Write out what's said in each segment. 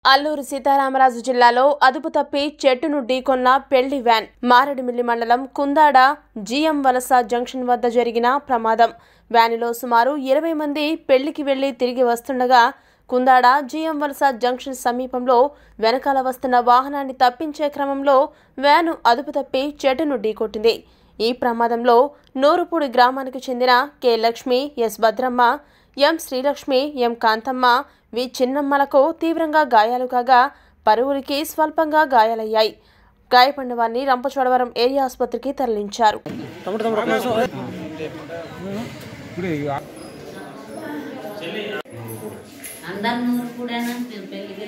అల్లూరు సీతారామరాజు జిల్లాలో అదుపు తప్పి చెట్టును ఢీకొన్న పెళ్లి వ్యాన్ మారేడుమిల్లి మండలం కుందాడ జిఎం వలస జంక్షన్ వద్ద జరిగిన ప్రమాదం వ్యానులో సుమారు ఇరవై మంది పెళ్లికి వెళ్లి తిరిగి వస్తుండగా కుందాడ జిఎం వలస జంక్షన్ సమీపంలో వెనకాల వస్తున్న వాహనాన్ని తప్పించే క్రమంలో వ్యాను అదుపు తప్పి చెట్టును ఢీకొట్టింది ఈ ప్రమాదంలో నూరుపూడి గ్రామానికి చెందిన K Lakshmi S Bhadramma M Srilakshmi M Kanthamma V చిన్నమ్మలకు తీవ్రంగా గాయాలు కాగా పరువురికి స్వల్పంగా గాయాలయ్యాయి గాయపడిన వారిని రంపచోడవరం ఏరియా ఆసుపత్రికి తరలించారు తమ్ముడు తమ్ముడు ఒక్క నిమిషం అందరు నూరు కూడా పెళ్లికి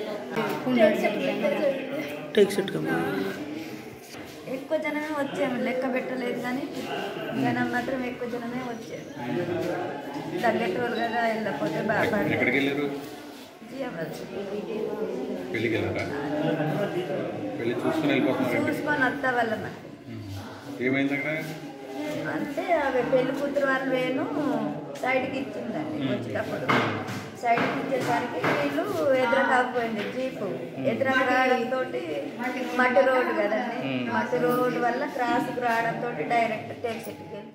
టేక్ సెట్ కమ్మా ఎక్కువ జనమే వచ్చాము లెక్క పెట్టలేదు కానీ జనం మాత్రం ఎక్కువ జనమే వచ్చారు తగ్గేటోళ్ళు కదా వెళ్ళకపోతే బాగా ఎక్కడికి వెళ్ళారు జీవరాజు. పెళ్ళికి వెళ్ళారా పెళ్ళి చూసుకుని వెళ్ళిపోతున్నారండి చూసుకొని వస్తా వాళ్ళ మరి ఏమైంది అక్కడ అంటే అవి పెళ్లి కూతురు వాళ్ళు వేను సైడ్కి ఇచ్చిందండి వచ్చేటప్పుడు సైడ్కి ఇచ్చేసరికి వీళ్ళు ఎదురు కాకపోయింది జీపు ఎదురు రావడంతో మట్టి రోడ్డు కదండి మట్టి రోడ్డు వల్ల క్రాస్కి రావడంతో డైరెక్ట్ టేక్ చెట్టుకి వెళ్ళి